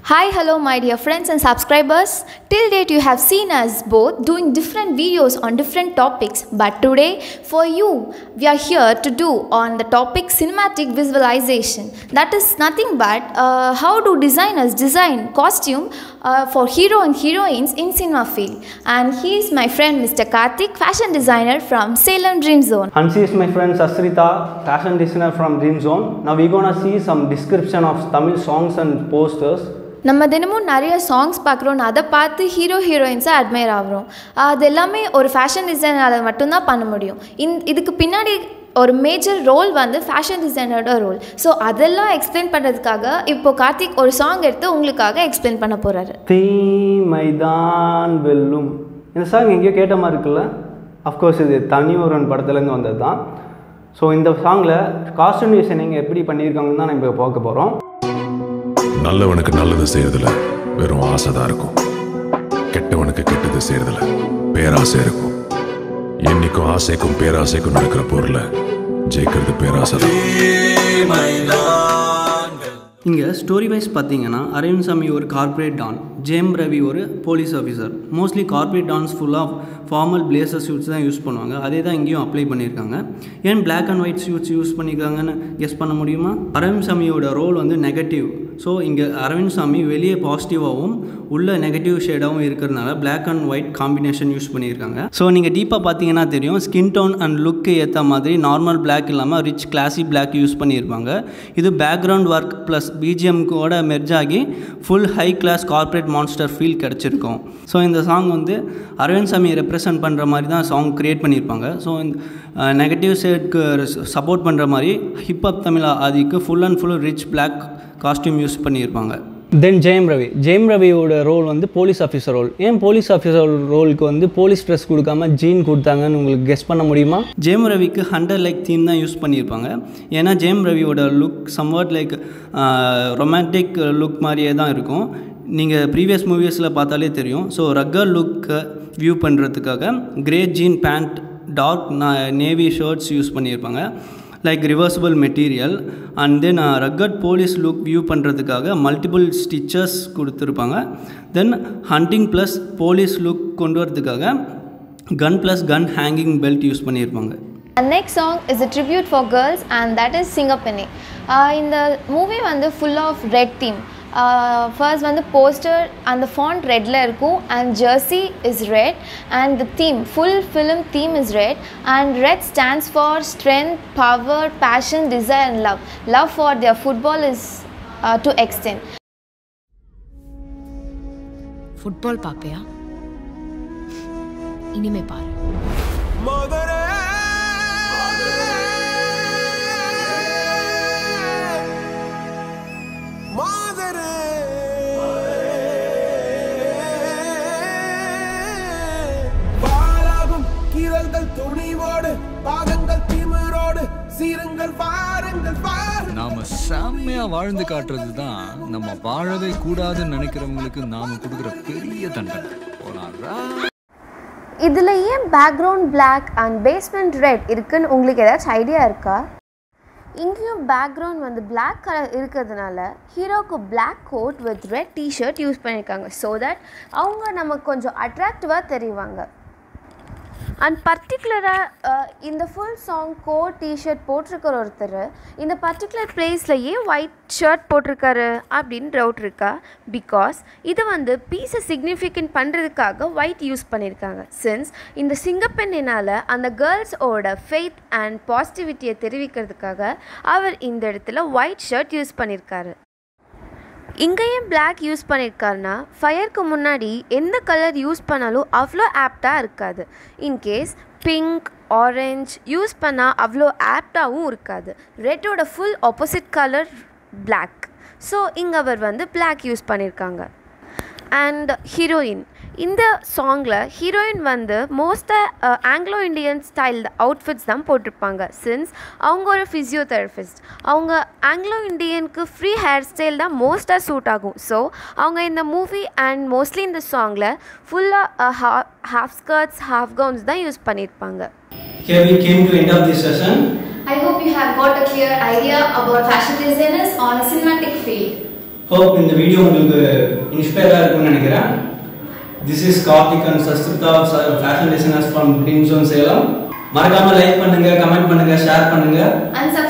Hi, hello, my dear friends and subscribers. Till date, you have seen us both doing different videos on different topics, but today, for you, we are here to do on the topic cinematic visualization. That is nothing but uh, how do designers design costume uh, for hero and heroines in cinema field. And he is my friend, Mr. Karthik, fashion designer from Salem Dream Zone. And she is my friend Sasrita, fashion designer from Dream Zone. Now we're gonna see some description of Tamil songs and posters. நம்ம தினமும் நிறைய songs பார்க்குறோம் அதை பார்த்து hero ஹீரோயின்ஸை admire ஆகிறோம் அது எல்லாமே ஒரு ஃபேஷன் டிசைனரால் மட்டும்தான் பண்ண முடியும் இந் இதுக்கு பின்னாடி ஒரு மேஜர் ரோல் வந்து ஃபேஷன் டிசைனரோட ரோல் ஸோ அதெல்லாம் எக்ஸ்பிளைன் பண்ணுறதுக்காக இப்போ கார்த்திக் ஒரு சாங் எடுத்து உங்களுக்காக எக்ஸ்பிளைன் பண்ண போகிறாரு தீமைதான் வெல்லும் இந்த சாங் எங்கேயோ கேட்ட மாதிரி இருக்குல்ல அஃப்கோர்ஸ் இது தனி ஒருவன் படத்துலேருந்து வந்தது தான் ஸோ இந்த சாங்கில் காஸ்டியூம் டிசைனிங் எப்படி பண்ணியிருக்காங்கன்னு தான் நம்ம இப்போ பார்க்க போகிறோம் நல்லவனுக்கு நல்லது செய்யறதுல வெறும் ஆசை தான் இருக்கும் கெட்டவனுக்கு கெட்டது செய்யறதுல பேராசை இருக்கும் என்னைக்கும் ஆசைக்கும் பேராசைக்கும் நடக்கிற பொருளை ஜெயிக்கிறது பேராசை தான் இங்கே ஸ்டோரி வைஸ் பார்த்தீங்கன்னா அரவிந்த் சாமி ஒரு கார்ப்பரேட் டான் ஜேம் ரவி ஒரு police officer mostly corporate dons ஃபுல்லாக ஃபார்மல் பிளேசர் சூட்ஸ் தான் யூஸ் பண்ணுவாங்க அதே தான் இங்கேயும் அப்ளை பண்ணியிருக்காங்க ஏன் black and white suits use பண்ணியிருக்காங்கன்னு கெஸ் பண்ண முடியுமா அரவிந்த் சாமியோட ரோல் வந்து நெகட்டிவ் ஸோ இங்கே அரவிந்த் சாமி வெளியே பாசிட்டிவாகவும் உள்ள நெகட்டிவ் ஷேடாகவும் இருக்கிறதுனால black and white combination use பண்ணியிருக்காங்க ஸோ நீங்கள் டீப்பாக பார்த்தீங்கன்னா தெரியும் ஸ்கின் டோன் அண்ட் லுக்கு ஏற்ற மாதிரி நார்மல் பிளாக் இல்லாமல் ரிச் கிளாசி பிளாக் யூஸ் பண்ணியிருப்பாங்க இது பேக்ரவுண்ட் ஒர்க் ப்ளஸ் பிஜிஎம்கோட மெர்ஜ் ஆகி full high class corporate monster feel கிடச்சிருக்கும் ஸோ இந்த சாங் வந்து அரவிந்த் சாமி ரெப்ரசன்ட் பண்ணுற மாதிரி தான் சாங் க்ரியேட் பண்ணியிருப்பாங்க ஸோ நெகட்டிவ் சைடுக்கு சப்போர்ட் பண்ணுற மாதிரி ஹிப்ஹாப் தமிழ் அதுக்கு full and full rich black costume use பண்ணியிருப்பாங்க தென் ஜெயம் ரவி ஜெயம் ரவியோட ரோல் வந்து போலீஸ் ஆஃபீஸர் ரோல் ஏன் போலீஸ் ஆஃபீஸர் ரோலுக்கு வந்து போலீஸ் ட்ரெஸ் கொடுக்காம ஜீன் கொடுத்தாங்கன்னு உங்களுக்கு கெஸ் பண்ண முடியுமா ஜெயம் ரவிக்கு ஹண்டர் லைக் தீம் தான் யூஸ் பண்ணியிருப்பாங்க ஏன்னா ஜெயம் ரவியோட look somewhat like romantic look மாதிரியே தான் இருக்கும் நீங்கள் ப்ரீவியஸ் மூவிஸில் பார்த்தாலே தெரியும் ஸோ ரக்கர் லுக்கை வியூ பண்ணுறதுக்காக grey jean pant dark navy shirts use பண்ணியிருப்பாங்க like reversible material and then rugged police look view பண்ணுறதுக்காக மல்டிபிள் ஸ்டிச்சஸ் கொடுத்துருப்பாங்க then hunting plus police look கொண்டு வரதுக்காக gun plus gun hanging belt use பண்ணியிருப்பாங்க And next song is a tribute for girls and that is Singapore. Uh, இந்த movie வந்து full of red theme first வந்து poster அந்த font ரெட்டில் இருக்கும் and jersey is red and the theme full film theme is red and red stands for strength power passion desire and love love for their football is to extent football பார்ப்பியா இனிமே பாரு பாலாகும் கீரல்கள் துணிவோடு பாகங்கள் திமிரோடு சீருங்கள் பாருங்கள் பாருங்கள் நாம செம்மையா வாழ்ந்து காட்டுறது தான் நம்ம வாழவே கூடாதுன்னு நினைக்கிறவங்களுக்கு நாம கொடுக்குற பெரிய தண்டனை போனாரா இதில் ஏன் background black and basement red இருக்குன்னு உங்களுக்கு ஏதாச்சும் ஐடியா இருக்கா இங்கேயும் பேக்ரவுண்ட் வந்து பிளாக் கலர் இருக்கிறதுனால ஹீரோக்கு black coat with red T-shirt use பண்ணியிருக்காங்க ஸோ தட் அவங்க நமக்கு கொஞ்சம் அட்ராக்டிவாக தெரிவாங்க அண்ட் பர்டிகுலராக இந்த ஃபுல் சாங் கோட் டிஷர்ட் போட்டிருக்கிற ஒருத்தர் இந்த பர்டிகுலர் பிளேஸில் ஏன் ஒயிட் ஷர்ட் போட்டிருக்காரு அப்படின்னு டவுட் இருக்கா பிகாஸ் இது வந்து பீஸை சிக்னிஃபிகண்ட் பண்ணுறதுக்காக ஒயிட் யூஸ் பண்ணியிருக்காங்க சின்ஸ் இந்த சிங்கப்பெண்ணினால் அந்த கேர்ள்ஸோட ஃபெய்த் அண்ட் பாசிட்டிவிட்டியை தெரிவிக்கிறதுக்காக அவர் இந்த இடத்துல ஒயிட் ஷர்ட் யூஸ் பண்ணியிருக்காரு இங்கேயும் பிளாக் யூஸ் பண்ணியிருக்காருனா ஃபயருக்கு முன்னாடி எந்த கலர் யூஸ் பண்ணாலும் அவ்வளோ ஆப்டாக இருக்காது இன்கேஸ் பிங்க் ஆரஞ்ச் யூஸ் பண்ணால் அவ்வளோ ஆப்டாகவும் இருக்காது ரெட்டோட full opposite colour black so இங்கே அவர் வந்து பிளாக் யூஸ் பண்ணியிருக்காங்க அண்ட் ஹீரோயின் இந்த சாங்கில் ஹீரோயின் வந்து மோஸ்ட்டாக ஆங்கிலோ இண்டியன் ஸ்டைல் அவுட்ஃபிட்ஸ் தான் போட்டிருப்பாங்க சின்ஸ் அவங்க ஒரு ஃபிசியோதெரபிஸ்ட் அவங்க ஆங்கிலோ இண்டியனுக்கு ஃப்ரீ ஹேர் ஸ்டைல் தான் மோஸ்ட்டாக சூட் ஆகும் ஸோ அவங்க இந்த மூவி அண்ட் மோஸ்ட்லி இந்த சாங்கில் ஃபுல்லாக ஹாஃப் ஸ்கர்ட்ஸ் ஹாஃப் கவுன்ஸ் தான் யூஸ் பண்ணியிருப்பாங்க Here we came to end of this session. I hope you have got a clear idea about fashion designers on a cinematic field. Hope இந்த video உங்களுக்கு இன்ஸ்பயராக இருக்கும்னு நினைக்கிறேன் this is Karthik and Sasthritha fashion designers from dream zone Salem மறக்காம like பண்ணுங்க comment பண்ணுங்க share பண்ணுங்க and